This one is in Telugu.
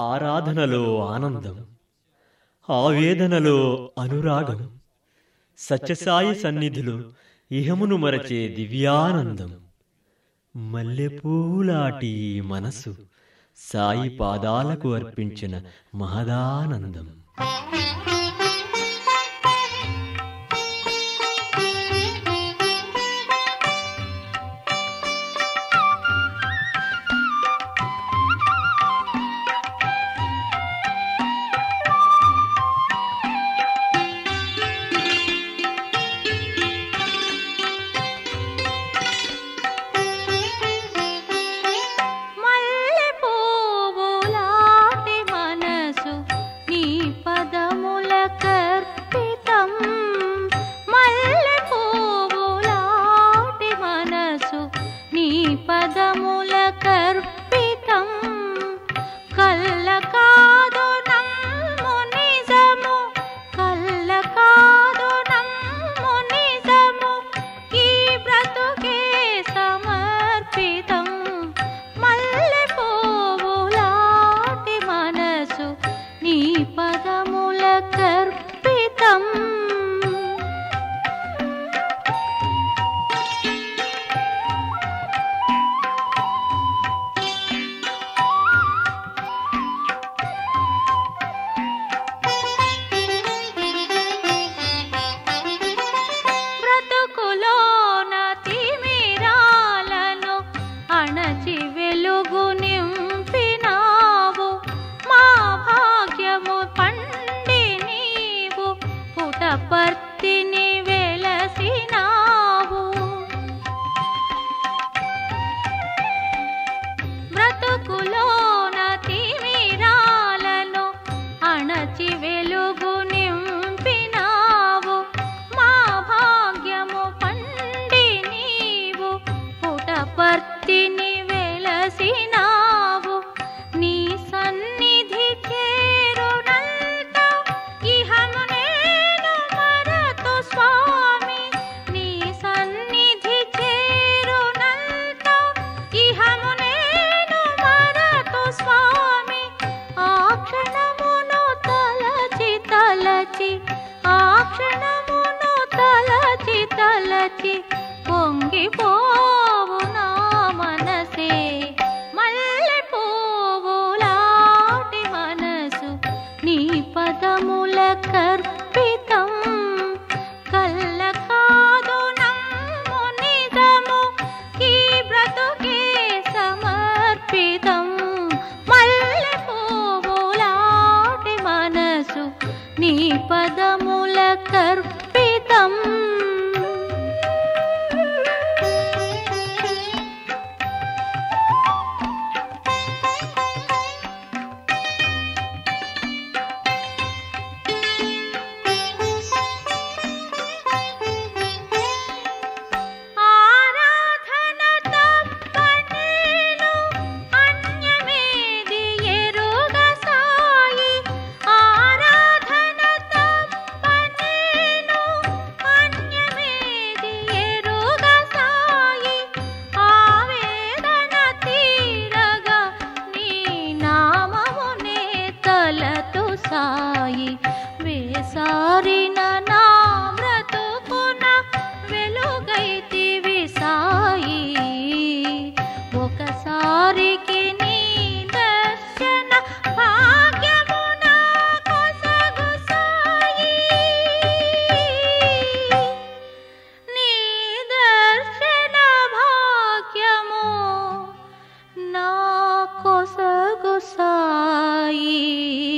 ఆరాధనలో ఆనందం ఆవేదనలో అనురాగం సత్యసాయి సన్నిధిలో ఇహమును మరచే దివ్యానందం మల్లెపూలాటి ఈ మనసు సాయి పాదాలకు అర్పించిన మహదానందం మల్లె పువ్వులాటి మనసు నీ పదముల కర్పితం మల్లె పువ్వులాటి మనసు నీ పదముల కర్పితం కల్ల కాదు నమ్ము నిజము కల్ల కాదు నమ్ము నిజము ఈ బ్రతుకే సమర్పితం మల్లె పువ్వులాటి మనసు నీ పదముల కర్పితం బ్రతుకులోన తిమిరాలను అణచి వెలుగు నింపినావు మా భాగ్యము పండి నీవు పుటపర్తిని వెలసినావు బ్రతుకులోన తిమిరాలను అణచి వెలుగు నింపినావు మా భాగ్యము పండి నీవు పుటపర్తిని వెలసినావు నీ సన్నిధి చేరునంత ఇహము నేను మరతు స్వామి నీ సన్నిధి చేరునంత ఇహము నేను మరతు స్వామి ఆ క్షణమును తలచి తలచి ఆ క్షణమును తలచి తలచి పొంగిపోవు నా మనసే మల్లె పువ్వులాటి మనసు నీ పదముల కర్పితం కల్ల కాదు నమ్ము నిజము ఈ బ్రతుకే సమర్పితం మల్లె పువ్వులాటి మనసు నీ పదముల కర్పితం ఆరాధన తప్ప నేను అన్యమేది ఎరుగ సాయి ఆరాధన తప్ప నేను అన్యమేది ఎరుగ సాయి ఆవేదన తీరగా నీ నామమునే తలతు సాయి వేసారిన నా బ్రతుకున వెలుగైతివి సాయి ఒకసారికి నీ దర్శన భాగ్యము నా కొసగు సాయి నీ దర్శన భాగ్యము నా కొసగు సాయి